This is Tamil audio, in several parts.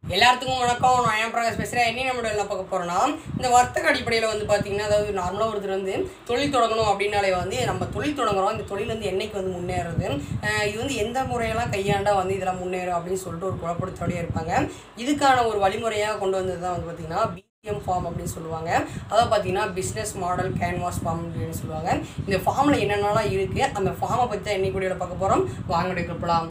எல்லாத்துக்கும் வணக்கம் நான் ஏன் பிரகாஷ் பேசுகிறேன் என்ன நம்மளோட என்ன பார்க்க போகிறோன்னா இந்த வர்த்தக அடிப்படையில் வந்து பார்த்தீங்கன்னா அதாவது நார்மலாக ஒருத்தர் வந்து தொழில் தொடங்கணும் அப்படின்னாலே வந்து நம்ம தொழில் தொடங்குறோம் இந்த தொழில் வந்து என்னைக்கு வந்து முன்னேறுது அஹ் இது வந்து எந்த முறையெல்லாம் கையாண்டா வந்து இதெல்லாம் முன்னேறும் அப்படின்னு சொல்லிட்டு ஒரு குழப்பத்தோடய இருப்பாங்க இதுக்கான ஒரு வழிமுறையாக கொண்டு வந்தது தான் வந்து பார்த்தீங்கன்னா பிஎம் ஃபார்ம் அப்படின்னு சொல்லுவாங்க அதாவது பார்த்தீங்கன்னா பிஸ்னஸ் மாடல் கேன்வாஸ் ஃபார்ம் அப்படின்னு சொல்லுவாங்க இந்த ஃபார்மில் என்னென்னலாம் இருக்குது அந்த ஃபார்மை பற்றி தான் இன்னைக்கு வீடியோவில் பார்க்க போகிறோம் வாங்க எடுக்கலாம்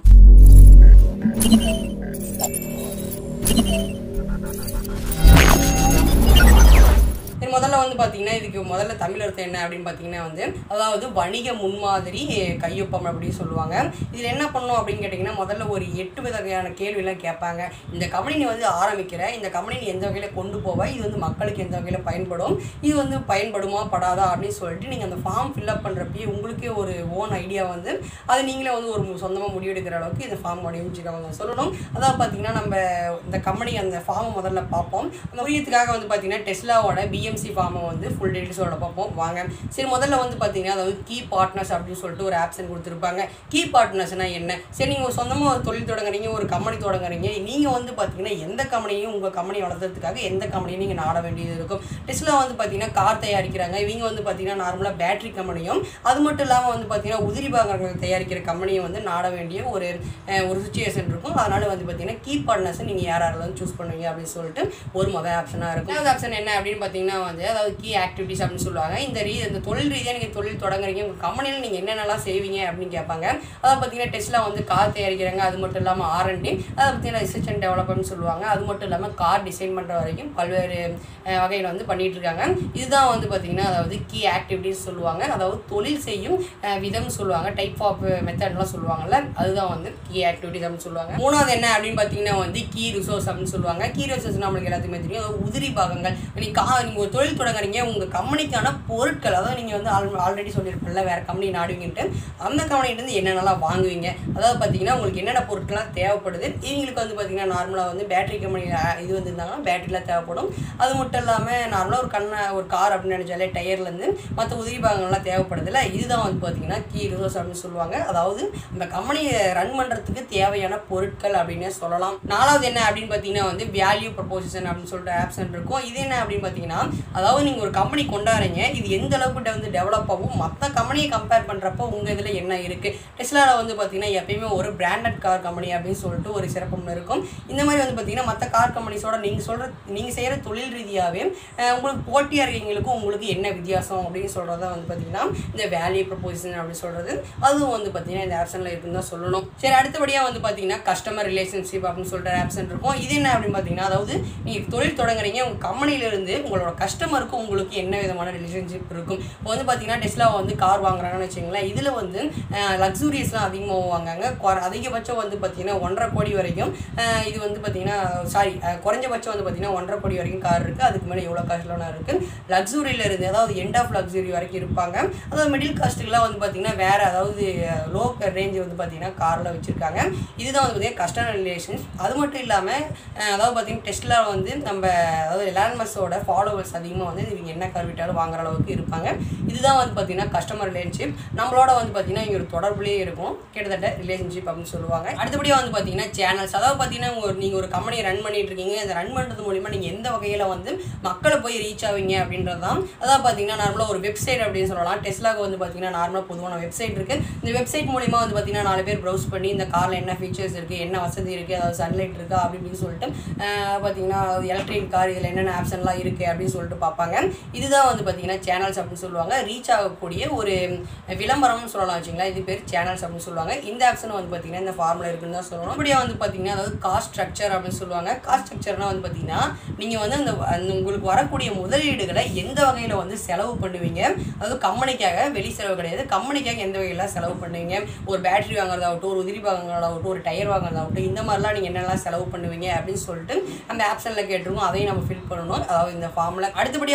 இது முதல்ல வந்து பார்த்தீங்கன்னா இதுக்கு முதல்ல தமிழ் அர்த்தம் என்ன அப்படின்னு பார்த்தீங்கன்னா வந்து அதாவது வணிக முன்மாதிரி கையொப்பம் அப்படின்னு சொல்லுவாங்க இதில் என்ன பண்ணணும் அப்படின்னு கேட்டிங்கன்னா முதல்ல ஒரு எட்டு வகையான கேள்வியெல்லாம் கேட்பாங்க இந்த கம்பெனி நீ வந்து ஆரம்பிக்கிற இந்த கம்பெனி நீ எந்த வகையில் கொண்டு போவ இது வந்து மக்களுக்கு எந்த வகையில் பயன்படும் இது வந்து பயன்படுமா படாதா அப்படின்னு சொல்லிட்டு நீங்கள் அந்த ஃபார்ம் ஃபில்அப் பண்ணுறப்பயே உங்களுக்கே ஒரு ஓன் ஐடியா வந்து அது நீங்களே வந்து ஒரு சொந்தமாக முடிவெடுக்கிற அளவுக்கு இந்த ஃபார்ம் வடிவமைச்சிருக்காங்க சொல்லணும் அதாவது பார்த்தீங்கன்னா நம்ம இந்த கம்பெனி அந்த ஃபார்மை முதல்ல பார்ப்போம் அந்த உரியத்துக்காக வந்து பார்த்தீங்கன்னா டெஸ்லாவோட பிஎம்சி ஃபார்மை வந்து ஃபுல் டீட்டெயில்ஸோட பார்ப்போம் வாங்க சரி முதல்ல வந்து பார்த்தீங்கன்னா அதாவது கீ பார்ட்னர்ஸ் அப்படின்னு சொல்லிட்டு ஒரு ஆப்ஷன் கொடுத்துருப்பாங்க கீ பார்ட்னர்ஸ்னால் என்ன சரி நீங்கள் சொந்தமாக ஒரு தொழில் தொடங்குறீங்க ஒரு கம்பெனி தொடங்குறீங்க நீங்கள் வந்து பார்த்தீங்கன்னா எந்த கம்பெனியும் உங்கள் கம்பெனி வளர்த்துறதுக்காக எந்த கம்பெனியும் நீங்கள் நாட வேண்டியது இருக்கும் டெஸ்லா வந்து பார்த்தீங்கன்னா கார் தயாரிக்கிறாங்க இவங்க வந்து பார்த்தீங்கன்னா நார்மலாக பேட்டரி கம்பெனியும் அது மட்டும் இல்லாமல் வந்து பார்த்தீங்கன்னா உதிரி பாகங்கள் தயாரிக்கிற கம்பெனியை வந்து நாட வேண்டிய ஒரு அஹ், ஒரு சுச்சுவேஷன் இருக்கும் அதனால வந்து பார்த்தீங்கன்னா கீ பார்ட்னர்ஸ் நீங்கள் யார் யாரெல்லாம் சூஸ் பண்ணுவீங்க அப்படின்னு சொல்லிட்டு ஒரு மொதல் ஆப்ஷனாக இருக்கும் ரெண்டாவது ஆப்ஷன் என்ன அப்படின்னு பார்த்தீங்கன்னா வந்து அதாவது கீ ஆக்டிவிட்டிஸ் அப்படின்னு சொல்லுவாங்க இந்த ரீ இந்த தொழில் ரீதியாக நீங்கள் தொழில் தொடங்குறீங்க உங்கள் கம்பெனியில் நீங்கள் என்னென்னலாம் செய்வீங்க அப்படின்னு கேட்பாங்க அதாவது பார்த்தீங்கன்னா டெஸ்ட்ல வந்து கார் தயாரிக்கிறாங்க அது மட்டும் இல்லாமல் ஆர்என்டி அதை பார்த்தீங்கன்னா ரிசர்ச் அண்ட் டெவலப்மெண்ட் சொல்லுவாங்க அது மட்டும் இல்லாமல் கார் டிசைன் பண்ணுற வரைக்கும் பல்வேறு வகையில் வந்து பண்ணிட்டு இருக்காங்க இதுதான் வந்து பார்த்தீங்கன்னா அதாவது கீ ஆக்டிவிட்டிஸ் சொல்லுவாங்க அதாவது தொழில் செய்யும் அஹ், விதம் சொல்லுவாங்க டைப் ஆஃப் மெத்தட்லாம் சொல்லுவாங்கல்ல அதுதான் வந்து கீ ஆக்டிவிட்டிஸ் அப்படின்னு சொல்லுவாங்க மூணாவது என்ன அப்படின்னு பார்த்தீங்கன்னா வந்து கீ ரிசோர்ஸ் அப்படின்னு சொல்லுவாங்க கீ ரிசோர்ஸ் நம்மளுக்கு எல்லாத்துக்குமே தெரியும் அதாவது உதிரி பாகங்கள் நீ கா நீங்கள் ஒரு தொழில் தொடங்குறீங்க உங்கள் கம்பெனிக்கான பொருட்கள் அதாவது நீங்கள் வந்து ஆல் ஆல்ரெடி சொல்லியிருப்பல வேறு கம்பெனி நாடுவீங்கன்ட்டு அந்த கம்பெனிலேருந்து என்னென்னலாம் வாங்குவீங்க அதாவது பார்த்தீங்கன்னா உங்களுக்கு என்னென்ன பொருட்கள்லாம் தேவைப்படுது இவங்களுக்கு வந்து பார்த்தீங்கன்னா நார்மலாக வந்து பேட்டரி கம்பெனி இது வந்துருந்தாங்கன்னா பேட்டரிலாம் தேவைப்படும் அது மட்டும் இல்லாமல் நார்மலாக ஒரு கண்ணை ஒரு கார் அப்படின்னு நினச்சாலே டயர்லேருந்து மற்ற உதிரி பாகங்கள்லாம் தேவைப்படுதுல்ல இதுதான் வந்து பார்த்தீங்கன்னா கீ ரிசோர்ஸ் அப்படின்னு சொல்லுவாங்க அதாவது அந்த கம்பெனியை ரன் பண்ணுறதுக்கு தேவையான பொருட்கள் அப்படின்னே சொல்லலாம் நாலாவது என்ன அப்படின்னு பார்த்தீங்கன்னா வந்து வேல்யூ ப்ரொபோசிஷன் அப்படின்னு சொல்லிட்டு ஆப்ஷன் இருக்கும் இது என்ன அப்படின்னு பார்த்தீங்கன்னா அதாவது நீங்கள் ஒரு கம்பெனி கொண்டாடுறீங்க இது எந்த அளவுக்கு வந்து டெவலப் ஆகும் மற்ற கம்பெனியை கம்பேர் பண்ணுறப்போ உங்கள் இதில் என்ன இருக்குது டெஸ்லாவில் வந்து பார்த்தீங்கன்னா எப்பயுமே ஒரு பிராண்டட் கார் கம்பெனி அப்படின்னு சொல்லிட்டு ஒரு சிறப்பு இருக்கும் இந்த மாதிரி வந்து பார்த்தீங்கன்னா மற்ற கார் கம்பெனிஸோட நீங்கள் சொல்கிற நீங்கள் செய்கிற தொழில் ரீதியாகவே அஹ், உங்களுக்கு போட்டியாக இருக்கீங்களுக்கும் உங்களுக்கு என்ன வித்தியாசம் அப்படின்னு சொல்கிறத வந்து பார்த்தீங்கன்னா இந்த வேல்யூ ப்ரொபோசிஷன் அப்படின்னு சொல்கிறது அதுவும் வந்து பார்த்தீங்கன்னா இந்த ஆப்ஷனில் இருக்குன்னு தான் சொல்லணும் சரி அடுத்தபடியாக வந்து பார்த்தீங்கன்னா கஸ்டமர் ரிலேஷன்ஷிப் அப்படின்னு சொல்கிற ஆப்ஷன் இருக்கும் இது என்ன அப்படின்னு பார்த்தீங்கன்னா அதாவது நீங்கள் தொழில் தொடங்குறீங்க உங்கள் கம்பெனிலேருந்து உங்களோட கஸ்டமருக்கும் உங்களுக்கு என்ன விதமான ரிலேஷன்ஷிப் இருக்கும் இப்போ வந்து பார்த்தீங்கன்னா டெஸ்லா வந்து கார் வாங்குறாங்கன்னு வச்சுங்களேன் இதில் வந்து லக்ஸூரியஸ்லாம் அதிகமாக வாங்குறாங்க குற- அதிகபட்சம் வந்து பார்த்தீங்கன்னா ஒன்றரை கோடி வரைக்கும் அஹ், இது வந்து பார்த்தீங்கன்னா சாரி குறைஞ்சபட்சம் வந்து பார்த்தீங்கன்னா ஒன்றரை கோடி வரைக்கும் கார் இருக்குது அதுக்கு மேலே எவ்வளோ காஸ்ட்லாம் இருக்குது லக்ஸூரியில் இருந்து அதாவது எண்ட் ஆஃப் லக்ஸுரி வரைக்கும் இருப்பாங்க அதாவது மிடில் காஸ்ட்டுக்குலாம் வந்து பார்த்தீங்கன்னா வேறு அதாவது லோ ரேஞ்ச் வந்து பார்த்தீங்கன்னா காரில் வச்சுருக்காங்க இதுதான் வந்து பார்த்தீங்கன்னா கஸ்டமர் ரிலேஷன்ஸ் அது மட்டும் இல்லாமல் அதாவது பார்த்தீங்கன்னா டெஸ்ட்ல வந்து நம்ம அதாவது எலான்மஸோட ஃபாலோவர்ஸ் அதிகமாக வந்து இவங்க என்ன கார் விட்டாலும் வாங்குற அளவுக்கு இருப்பாங்க இதுதான் வந்து பார்த்தீங்கன்னா கஸ்டமர் ரிலேஷன்ஷிப் நம்மளோட வந்து பார்த்தீங்கன்னா இங்கே ஒரு தொடர்புலேயே இருக்கும் கிட்டத்தட்ட ரிலேஷன்ஷிப் அப்படின்னு சொல்லுவாங்க அடுத்தபடியாக வந்து பார்த்தீங்கன்னா சேனல்ஸ் அதாவது பார்த்தீங்கன்னா உங்க ஒரு நீங்கள் ஒரு கம்பெனியை ரன் பண்ணிட்டு இருக்கீங்க இந்த ரன் பண்ணுறது மூலிமா நீங்கள் எந்த வகையில் வந்து மக்களை போய் ரீச் ஆவீங்க அப்படின்றது தான் அதாவது பார்த்தீங்கன்னா நார்மலாக ஒரு வெப்சைட் அப்படின்னு சொல்லலாம் டெஸ்லாக்கு வந்து பார்த்தீங்கன்னா நார்மலாக பொதுவான வெப்சைட் இருக்குது இந்த வெப்சைட் மூலிமா வந்து பார்த்தீங்கன்னா நாலு பேர் ப்ரௌஸ் பண்ணி இந்த காரில் என்ன ஃபீச்சர்ஸ் இருக்குது என்ன வசதி இருக்குது அதாவது சன்லைட் இருக்கா அப்படி இப்படின்னு சொல்லிட்டு ஆஹ் பார்த்தீங்கன்னா எலக்ட்ரிக் கார் இதில் என்னென்ன ஆப்ஷன்லாம் இருக்குது அப்படின்னு சொல்லிட்டு பார்ப்பாங்க இதுதான் வந்து பார்த்தீங்கன்னா சேனல்ஸ் அப்படின்னு சொல்லுவாங்க ரீச் ஆகக்கூடிய ஒரு விளம்பரம்னு சொல்லலாம் வச்சுங்களா இது பேர் சேனல்ஸ் அப்படின்னு சொல்லுவாங்க இந்த ஆப்ஷன் வந்து பார்த்தீங்கன்னா இந்த ஃபார்மில் இருக்குன்னு தான் சொல்லணும் இப்படியா வந்து பார்த்தீங்கன்னா அதாவது காஸ்ட் ஸ்ட்ரக்சர் அப்படின்னு சொல்லுவாங்க காஸ்ட் ஸ்ட்ரக்சர்னா வந்து பார்த்தீங்கன்னா நீங்கள் வந்து அந்த அந்த உங்களுக்கு வரக்கூடிய முதலீடுகளை எந்த வகையில் வந்து செலவு பண்ணுவீங்க அதாவது கம்பெனிக்காக வெளி செலவு கிடையாது கம்பெனிக்காக எந்த வகையில் செலவு பண்ணுவீங்க ஒரு பேட்டரி வாங்குறதாகட்டும் ஒரு உதிரி வாங்குறதாகட்டும் ஒரு டயர் வாங்குறதாகட்டும் இந்த மாதிரிலாம் நீங்கள் என்னெல்லாம் செலவு பண்ணுவீங்க அப்படின்னு சொல்லிட்டு அந்த ஆப்ஷனில் கேட்டிருக்கோம் அதையும் நம்ம ஃபில் பண்ணணும் அதாவது இந்த ஃபார்மில் அடுத்தபடியாக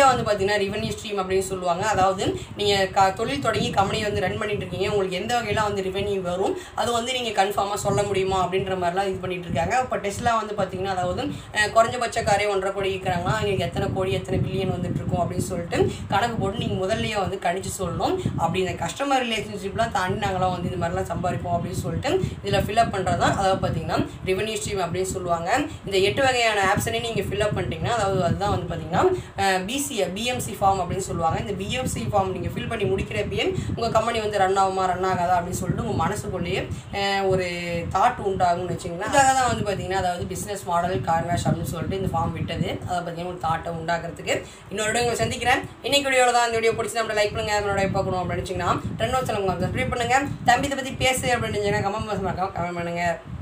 முதல்லையே வந்து பார்த்தீங்கன்னா ரெவன்யூ ஸ்ட்ரீம் அப்படின்னு சொல்லுவாங்க அதாவது நீங்கள் க தொழில் தொடங்கி கம்பெனி வந்து ரன் பண்ணிட்டு இருக்கீங்க உங்களுக்கு எந்த வகையெல்லாம் வந்து ரெவன்யூ வரும் அது வந்து நீங்கள் கன்ஃபார்மாக சொல்ல முடியுமா அப்படின்ற மாதிரிலாம் இது பண்ணிட்டு இருக்காங்க இப்போ டெஸ்ட்லாம் வந்து பார்த்தீங்கன்னா அதாவது அஹ், குறைஞ்சபட்ச காரே ஒன்றரை கோடி இருக்கிறாங்கன்னா எங்களுக்கு எத்தனை கோடி எத்தனை பில்லியன் வந்துட்டு இருக்கும் அப்படின்னு சொல்லிட்டு கணக்கு போட்டு நீங்கள் முதல்லயே வந்து கணிச்சு சொல்லணும் அப்படி இந்த கஸ்டமர் ரிலேஷன்ஷிப்லாம் தாண்டி நாங்களாம் வந்து இந்த மாதிரிலாம் சம்பாதிப்போம் அப்படின்னு சொல்லிட்டு இதில் ஃபில்அப் பண்ணுறது தான் அதாவது பார்த்தீங்கன்னா ரெவன்யூ ஸ்ட்ரீம் அப்படின்னு சொல்லுவாங்க இந்த எட்டு வகையான ஆப்ஷனே நீங்கள் ஃபில்அப் பண்ணிட்டீங்கன்னா அதாவது அதுதான் வந்து பார்த்தீங்கன்னா பிசி பிஎம்சி ஃபார்ம் அப்படின்னு சொல்லுவாங்க இந்த பிஎம்சி ஃபார்ம் நீங்கள் ஃபில் பண்ணி முடிக்கிறப்பயே உங்கள் கம்பெனி வந்து ரன் ஆகுமா ரன் ஆகாதா அப்படின்னு சொல்லிட்டு உங்கள் மனசுக்குள்ளேயே அஹ், ஒரு தாட் உண்டாகும்னு வச்சிங்கன்னா அதுக்காக தான் வந்து பார்த்தீங்கன்னா அதாவது பிஸ்னஸ் மாடல் கார்னாஷ் அப்படின்னு சொல்லிட்டு இந்த ஃபார்ம் விட்டது அதை பார்த்தீங்கன்னா ஒரு தாட்டை உண்டாக்குறதுக்கு இன்னொரு வீடியோ உங்களை சந்திக்கிறேன் இன்னைக்கு வீடியோவில் தான் இந்த வீடியோ பிடிச்சி நம்ம லைக் பண்ணுங்க நம்மளோட பார்க்கணும் அப்படின்னு நினச்சிங்கன்னா ரெண்டு வருஷம் சப்ஸ்கிரைப் பண்ணுங்க தம்பி இதை பற்றி பேசு அப்படின்னு நினச்சிங்கன்னா கமெண்ட் பாக்ஸ் மறக்காம கமெண்ட் பண்ணுங்க